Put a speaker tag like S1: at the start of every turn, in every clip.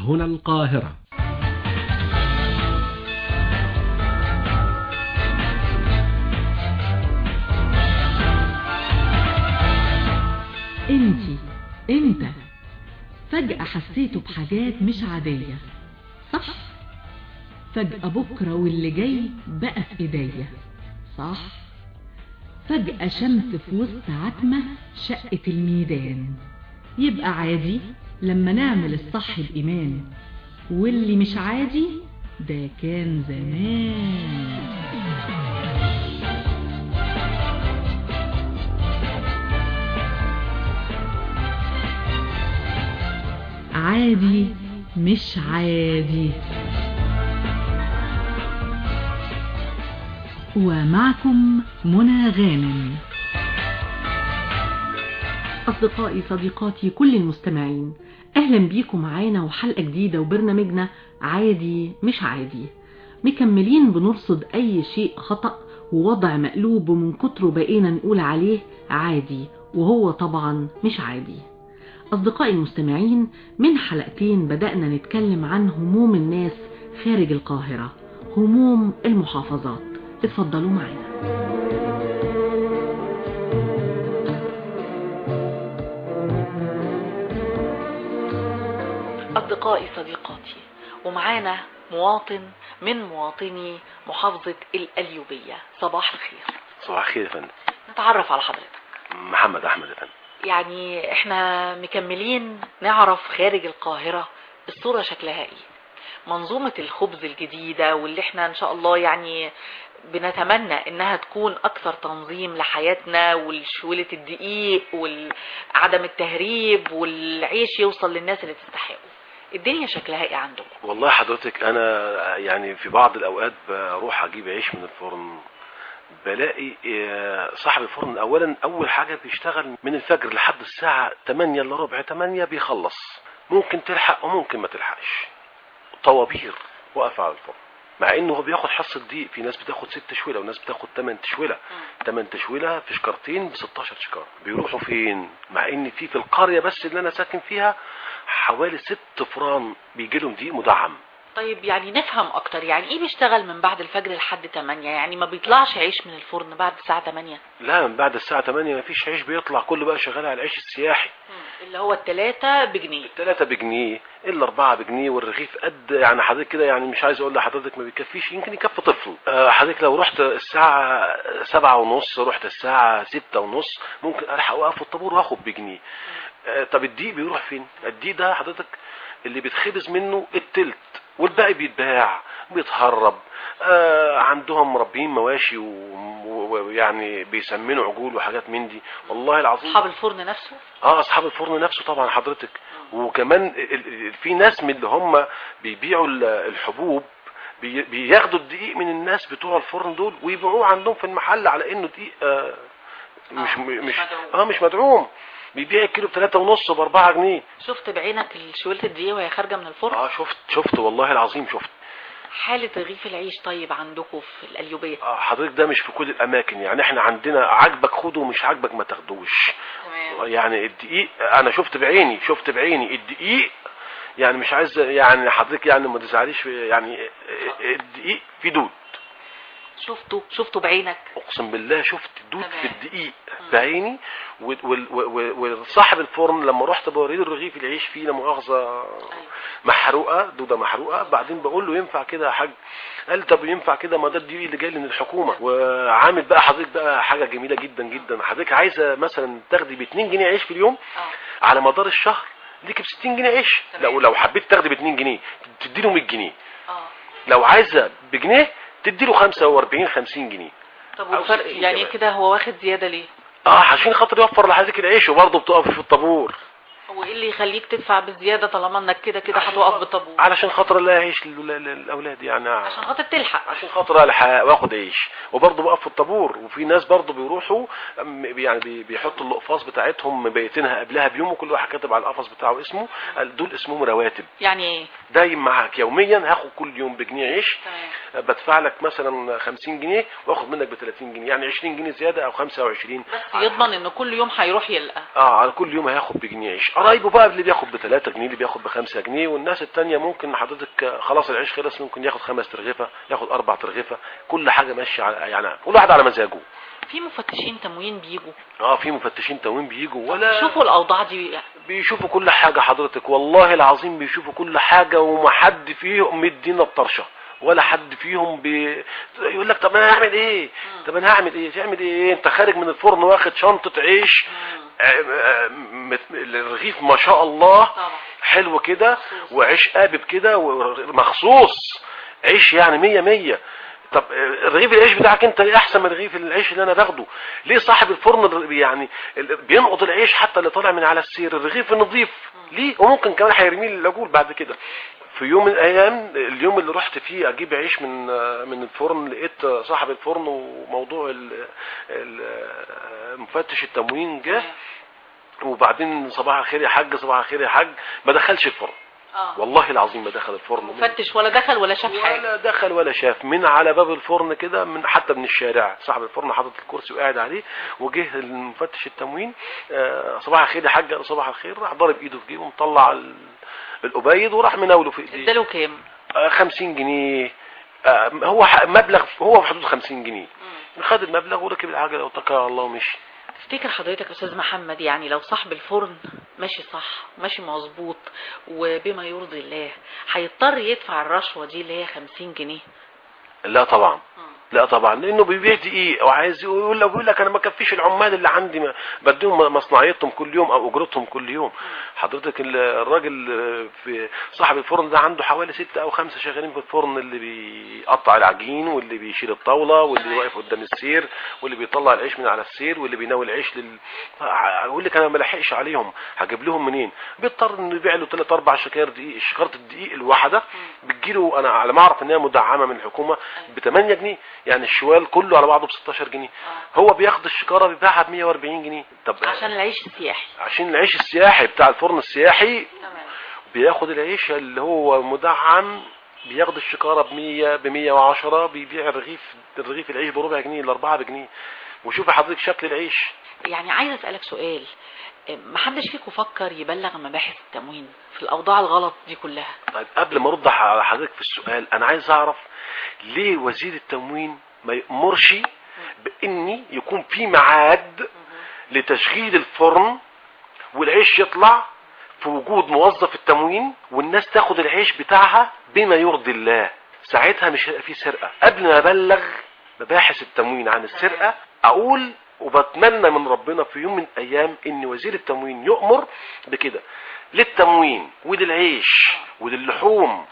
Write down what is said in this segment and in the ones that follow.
S1: هنا القاهرة
S2: انتي انت فجأة حسيته بحاجات مش عادية صح فجأة بكرة واللي جاي بقى في ايديا صح فجأة شمس في وسط عتمة شقة الميدان يبقى عادي لما نعمل الصح بإيمان واللي مش عادي ده كان زمان عادي مش عادي ومعكم منى غانم أصدقائي صديقاتي كل المستمعين أهلا بيكم معانا وحلقة جديدة وبرنامجنا عادي مش عادي مكملين بنرصد أي شيء خطأ ووضع مقلوب ومن كتره بقينا نقول عليه عادي وهو طبعا مش عادي أصدقائي المستمعين من حلقتين بدأنا نتكلم عن هموم الناس خارج القاهرة هموم المحافظات اتفضلوا معنا أصدقائي صديقاتي ومعانا مواطن من مواطني محافظة الأليوبية صباح الخير
S3: صباح الخير يا فندم
S2: نتعرف على حضرتك
S3: محمد احمد يا فندم
S2: يعني احنا مكملين نعرف خارج القاهرة الصورة شكلها ايه منظومة الخبز الجديدة واللي احنا ان شاء الله يعني بنتمنى انها تكون اكثر تنظيم لحياتنا والشولة الدقيق وعدم التهريب والعيش يوصل للناس اللي تستحقه الدنيا شكلها ايه عندكم
S3: والله حضرتك انا يعني في بعض الاوقات بروح اجيب عيش من الفرن بلاقي آه، صاحب الفرن اولا اول حاجة بيشتغل من الفجر لحد الساعة 8 الا ربع 8 بيخلص ممكن تلحق وممكن ما تلحقش طوابير واقفة على الفرن مع انه هو بياخد حصة دقيق في ناس بتاخد ست شويلة وناس بتاخد 8 تشويلة 8 تشويلة في شكارتين ب 16 شكارة بيروحوا فين مع ان في في القرية بس اللي انا ساكن فيها حوالي ست فران بيجي لهم دقيق مدعم
S2: طيب يعني نفهم اكتر يعني ايه بيشتغل من بعد الفجر لحد 8 يعني ما بيطلعش عيش من الفرن بعد الساعة 8
S3: لا من بعد الساعة 8 مفيش عيش بيطلع كله بقى شغال على العيش السياحي
S2: اللي هو التلاتة بجنيه
S3: التلاتة بجنيه الا اربعة بجنيه والرغيف قد يعني حضرتك كده يعني مش عايز اقول لحضرتك ما بيكفيش يمكن يكفي طفل آه، حضرتك لو رحت الساعة سبعة ونص رحت الساعة ستة ونص ممكن الحق واقف في الطابور واخد بجنيه آه، طب الدقيق بيروح فين الدقيق ده حضرتك اللي بيتخبز منه التلت والباقي بيتباع بيتهرب آه عندهم مربين مواشي و- و- ويعني بيسمنوا عجول وحاجات من دي والله العظيم
S2: اصحاب الفرن نفسه
S3: اه اصحاب الفرن نفسه طبعا حضرتك وكمان ال- ال- في ناس من اللي هم بيبيعوا ال- الحبوب بي- بياخدوا الدقيق من الناس بتوع الفرن دول ويبيعوه عندهم في المحل على انه دقيق آه مش
S2: آه، مش
S3: مش
S2: مدعوم.
S3: اه مش مدعوم بيبيع الكيلو بثلاثة ونص باربعة جنيه
S2: شفت بعينك شويلة الدقيق وهي خارجة من الفرن
S3: اه شفت شفت والله العظيم شفت
S2: حالة رغيف العيش طيب عندكم في القليوبية
S3: آه حضرتك ده مش في كل الاماكن يعني احنا عندنا عاجبك خده ومش عاجبك ما تاخدوش
S2: تمام
S3: يعني الدقيق انا شفت بعيني شفت بعيني الدقيق يعني مش عايز يعني حضرتك يعني ما تزعليش يعني الدقيق في دود
S2: شفته شفته بعينك
S3: اقسم بالله شفت دود
S2: تمام.
S3: في الدقيق بعيني وال- وال- وال- وصاحب الفرن لما رحت بوريه الرغيف العيش فيه لا مؤاخذه محروقه دوده محروقه بعدين بقول له ينفع كده يا حاج قال طب ينفع كده ما ده الدقيق اللي جاي لي من الحكومه وعامل بقى حضرتك بقى حاجه جميله جدا جدا حضرتك عايزه مثلا تاخدي ب 2 جنيه عيش في اليوم
S2: اه
S3: على مدار الشهر ليك ب 60 جنيه عيش
S2: تمام.
S3: لو لو حبيت تاخدي ب 2 جنيه تدي له 100 جنيه
S2: اه
S3: لو عايزه بجنيه تدي له 45 50 جنيه
S2: طب
S3: أو
S2: والفرق
S3: 60
S2: يعني
S3: كمان.
S2: كده هو واخد زيادة ليه
S3: اه عشان خاطر يوفر لحضرتك العيش وبرضه بتقف في الطابور
S2: هو ايه اللي يخليك تدفع بالزيادة طالما انك كده كده
S3: عشان
S2: هتقف
S3: خاطر-
S2: بالطابور
S3: علشان خاطر لا يعيش لل- لل- للاولاد يعني
S2: عشان خاطر تلحق
S3: عشان خاطر الحق واخد عيش وبرضه بقف في الطابور وفي ناس برضه بيروحوا أم- يعني بي- بيحطوا الاقفاص بتاعتهم مبيتينها قبلها بيوم وكل واحد كاتب على القفص بتاعه اسمه قال دول اسمهم رواتب
S2: يعني ايه
S3: دايم معاك يوميا هاخد كل يوم بجنيه عيش
S2: تمام
S3: بدفع لك مثلا 50 جنيه واخد منك ب 30 جنيه يعني 20 جنيه زياده او 25
S2: بس يضمن ان كل يوم هيروح يلقى
S3: اه على كل يوم هياخد بجنيه عيش قرايبه بقى اللي بياخد ب 3 جنيه اللي بياخد ب 5 جنيه والناس التانية ممكن حضرتك آه، خلاص العيش خلص ممكن ياخد خمس ترغيفه ياخد اربع ترغيفه كل حاجه ماشيه على يعني كل واحد على مزاجه
S2: في مفتشين تموين بيجوا
S3: اه في مفتشين تموين بيجوا ولا
S2: شوفوا الاوضاع دي
S3: بيشوفوا كل حاجة حضرتك والله العظيم بيشوفوا كل حاجة وما حد فيهم مدينا الطرشة ولا حد فيهم بي... يقول لك طب انا هعمل ايه طب انا هعمل ايه تعمل ايه انت خارج من الفرن واخد شنطة عيش آه، آه، مت- الرغيف ما شاء الله
S2: طبعا
S3: حلو كده
S2: مخصوص.
S3: وعيش قابب كده ومخصوص عيش يعني مية مية طب آه، رغيف العيش بتاعك انت ايه احسن من رغيف العيش اللي انا باخده ليه صاحب الفرن الر- يعني ال- بينقض العيش حتى اللي طالع من على السير الرغيف النظيف ليه وممكن كمان هيرميه للعجول بعد كده في يوم من الايام اليوم اللي رحت فيه اجيب عيش من آه، من الفرن لقيت آه، صاحب الفرن وموضوع ال- ال- آه، مفتش التموين جه وبعدين صباح الخير يا حاج صباح الخير يا حاج ما دخلش الفرن
S2: اه
S3: والله العظيم ما دخل الفرن
S2: مفتش ولا دخل ولا شاف حاجه
S3: ولا دخل ولا شاف من على باب الفرن كده من حتى من الشارع صاحب الفرن حاطط الكرسي وقاعد عليه وجه المفتش التموين آه، صباح الخير يا حاج قال صباح الخير راح ضارب ايده في جيبه مطلع ال- القبيض وراح مناوله في ايديه
S2: اداله كام
S3: آه، 50 جنيه آه، هو ح- مبلغ هو في حدود 50 جنيه خد المبلغ وركب العجله واتكل على الله ومشي
S2: تفتكر حضرتك يا استاذ محمد يعني لو صاحب الفرن ماشي صح ماشي مظبوط وبما يرضي الله هيضطر يدفع الرشوه دي اللي هي 50 جنيه
S3: لا طبعا لا طبعا لانه بيبيع دقيق وعايز يقول لك بيقول لك انا ما كفيش العمال اللي عندي ما- بديهم مصنعيتهم كل يوم او اجرتهم كل يوم حضرتك ال- الراجل في صاحب الفرن ده عنده حوالي ستة او خمسة شغالين في الفرن اللي بيقطع العجين واللي بيشيل الطاوله واللي واقف قدام السير واللي بيطلع العيش من على السير واللي بيناول العيش لل اقول لك انا ما لحقش عليهم هجيب لهم منين بيضطر انه يبيع له ثلاث اربع شكاير دقيق شكاره الدقيق الواحده بتجيله انا على ما اعرف ان هي مدعمه من الحكومه ب 8 جنيه يعني الشوال كله على بعضه ب 16 جنيه هو بياخد الشكاره بيبيعها ب 140 جنيه طب
S2: عشان العيش السياحي
S3: عشان العيش السياحي بتاع الفرن السياحي
S2: تمام
S3: بياخد العيش اللي هو مدعم بياخد الشكاره ب 100 ب 110 بيبيع الرغيف الرغيف العيش بربع جنيه الاربعه بجنيه وشوف حضرتك شكل العيش
S2: يعني عايزه اسالك سؤال محدش فيكم فكر يبلغ مباحث التموين في الاوضاع الغلط دي كلها
S3: طيب قبل ما ارد على حضرتك في السؤال انا عايز اعرف ليه وزير التموين ما يأمرش باني يكون في ميعاد لتشغيل الفرن والعيش يطلع في وجود موظف التموين والناس تاخد العيش بتاعها بما يرضي الله ساعتها مش هيبقى في سرقه قبل ما ابلغ مباحث التموين عن السرقه اقول وبتمنى من ربنا في يوم من الايام ان وزير التموين يؤمر بكده للتموين وللعيش وللحوم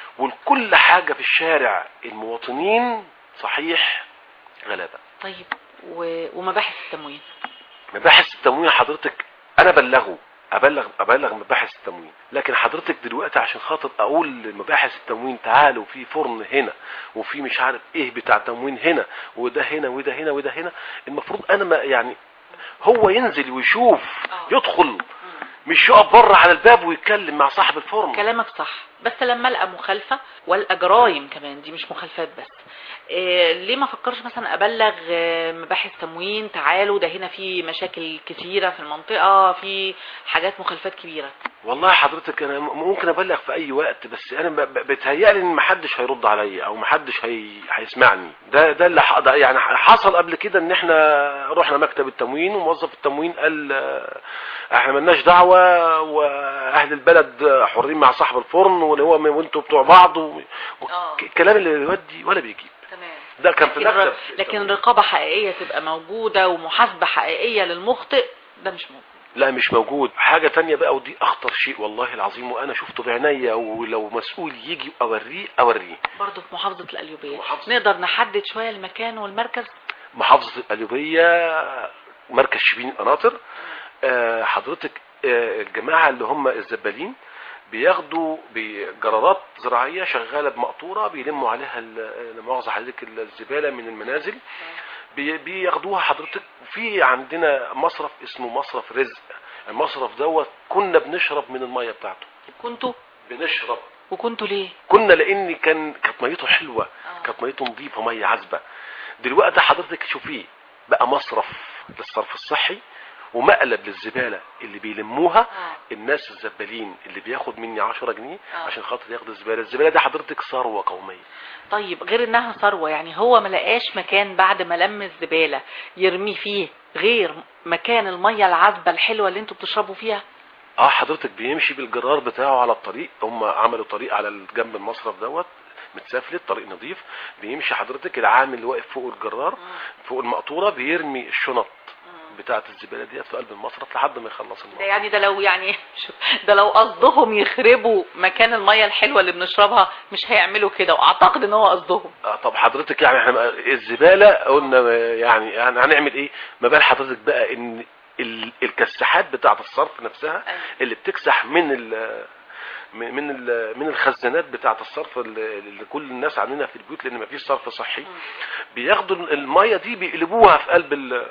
S3: ولكل حاجه في الشارع المواطنين صحيح غلابه
S2: طيب و... ومباحث التموين
S3: مباحث التموين حضرتك انا بلغه ابلغ ابلغ مباحث التموين لكن حضرتك دلوقتي عشان خاطر اقول لمباحث التموين تعالوا في فرن هنا وفي مش عارف ايه بتاع تموين هنا وده هنا وده هنا وده هنا المفروض انا ما يعني هو ينزل ويشوف يدخل مش يقف بره على الباب ويتكلم مع صاحب الفرن
S2: كلامك صح بس لما القى مخالفه والقى جرايم كمان دي مش مخالفات بس إيه ليه ما فكرش مثلا ابلغ آه، مباحث تموين تعالوا ده هنا في مشاكل كتيره في المنطقه في حاجات مخالفات كبيره
S3: والله حضرتك انا م- ممكن ابلغ في اي وقت بس انا ب- ب- بتهيألي ان محدش هيرد عليا او محدش هي... هيسمعني ده ده اللي ح... ده يعني حصل قبل كده ان احنا رحنا مكتب التموين وموظف التموين قال آه، احنا ملناش دعوه واهل البلد حرين مع صاحب الفرن واللي هو م- وانتوا بتوع بعض و...
S2: آه.
S3: الكلام اللي يودي ولا بيجيب
S2: تمام
S3: ده كان في
S2: لكن,
S3: مكتب
S2: لكن رقابه حقيقيه تبقى موجوده ومحاسبه حقيقيه للمخطئ ده مش موجود
S3: لا مش موجود حاجة تانية بقى ودي اخطر شيء والله العظيم وانا شفته بعينيا ولو مسؤول يجي اوريه اوريه
S2: برضه في محافظه القليوبيه
S3: محافظة.
S2: نقدر نحدد شويه المكان والمركز
S3: محافظة القليوبية مركز شبين القناطر آه، حضرتك آه، الجماعة اللي هم الزبالين بياخدوا بجرارات زراعية شغالة بمقطورة بيلموا عليها ال- لا مؤاخذة حضرتك الزبالة من المنازل بي- بياخدوها حضرتك في عندنا مصرف اسمه مصرف رزق المصرف دوت كنا بنشرب من المية بتاعته
S2: كنتوا
S3: بنشرب
S1: وكنتوا ليه
S3: كنا لان كان كانت ميته حلوه
S1: آه.
S3: كانت ميته نظيفه ميه عذبه دلوقتي حضرتك شوفيه بقى مصرف للصرف الصحي ومقلب للزباله اللي بيلموها
S1: آه.
S3: الناس الزبالين اللي بياخد مني 10 جنيه
S1: آه.
S3: عشان خاطر ياخد الزباله الزباله دي حضرتك ثروه قوميه
S1: طيب غير انها ثروه يعني هو ما لقاش مكان بعد ما لم الزباله يرمي فيه غير مكان الميه العذبه الحلوه اللي انتوا بتشربوا فيها
S3: اه حضرتك بيمشي بالجرار بتاعه على الطريق هم عملوا طريق على جنب المصرف دوت متسافلت طريق نظيف بيمشي حضرتك العامل اللي واقف فوق الجرار فوق المقطوره بيرمي الشنط بتاعه الزباله ديت في قلب المصرف لحد ما يخلص
S1: ده
S3: الموضوع
S1: يعني ده لو يعني شوف، ده لو قصدهم يخربوا مكان الميه الحلوه اللي بنشربها مش هيعملوا كده واعتقد ان هو قصدهم
S3: آه طب حضرتك يعني احنا الزباله قلنا يعني, يعني هنعمل ايه ما بال حضرتك بقى ان ال- الكساحات بتاعه الصرف نفسها
S1: أيوة.
S3: اللي بتكسح من ال من من ال- من الخزانات بتاعه الصرف اللي اللي كل الناس عاملينها في البيوت لان مفيش صرف صحي بياخدوا الميه دي بيقلبوها في قلب ال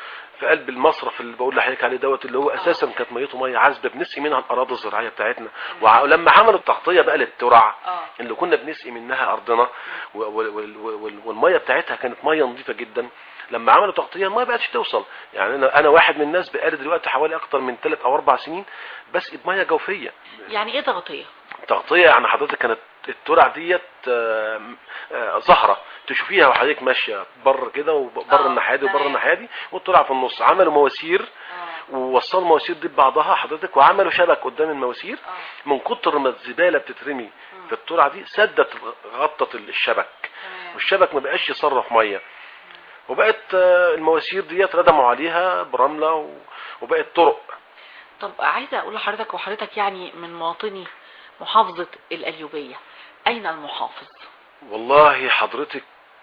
S3: في قلب المصرف اللي بقول لحضرتك عليه دوت اللي هو اساسا كانت ميته ميه عذبه بنسقي منها الاراضي الزراعيه بتاعتنا وع- ولما عملوا التغطيه بقى للترع
S1: اه
S3: اللي كنا بنسقي منها ارضنا و- و- وال- وال- والميه بتاعتها كانت ميه نظيفه جدا لما عملوا تغطيه الميه بقتش توصل يعني انا انا واحد من الناس بقالي دلوقتي حوالي اكتر من ثلاث او اربع سنين بسقي بميه جوفيه
S1: يعني ايه تغطيه
S3: تغطيه يعني حضرتك كانت الترع ديت آه، آه، زهره تشوفيها وحضرتك ماشيه بره كده وبره
S1: آه،
S3: الناحيه دي وبره
S1: تمام.
S3: الناحيه دي والترع في النص عملوا مواسير ووصلوا المواسير دي ببعضها حضرتك وعملوا شبك قدام المواسير
S1: اه
S3: من كتر ما الزباله بتترمي في الترعه دي سدت غطت الشبك
S1: تمام.
S3: والشبك ما بقاش يصرف ميه وبقت آه، المواسير ديت ردموا عليها برمله و- وبقت طرق
S1: طب عايزه اقول لحضرتك وحضرتك يعني من مواطني محافظه القليوبيه اين المحافظ
S3: والله حضرتك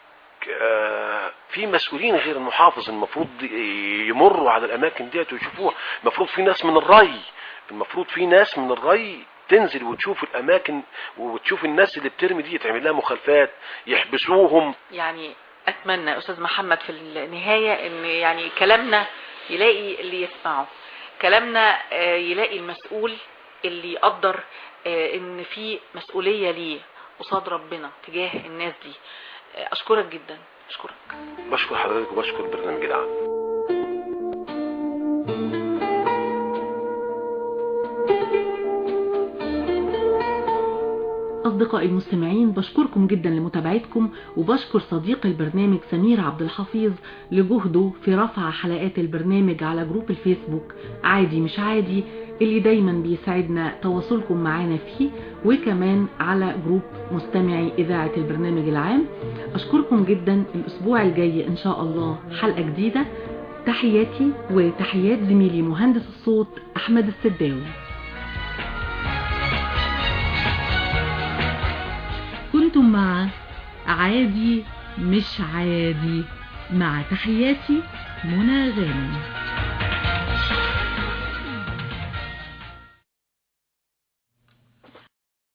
S3: آه، في مسؤولين غير المحافظ المفروض يمروا على الاماكن ديت ويشوفوها المفروض في ناس من الري المفروض في ناس من الري تنزل وتشوف الاماكن وتشوف الناس اللي بترمي دي يتعمل لها مخالفات يحبسوهم
S1: يعني اتمنى يا استاذ محمد في النهايه ان يعني كلامنا يلاقي اللي يسمعه كلامنا آه، يلاقي المسؤول اللي يقدر آه، ان في مسؤوليه ليه قصاد ربنا تجاه الناس دي آه، اشكرك جدا اشكرك
S3: بشكر حضرتك وبشكر برنامج العام
S2: أصدقائي المستمعين بشكركم جدا لمتابعتكم وبشكر صديق البرنامج سمير عبد الحفيظ لجهده في رفع حلقات البرنامج على جروب الفيسبوك عادي مش عادي اللي دايما بيسعدنا تواصلكم معنا فيه وكمان على جروب مستمعي إذاعة البرنامج العام أشكركم جدا الأسبوع الجاي إن شاء الله حلقة جديدة تحياتي وتحيات زميلي مهندس الصوت أحمد السداوي كنتم مع عادي مش عادي مع تحياتي منى غانم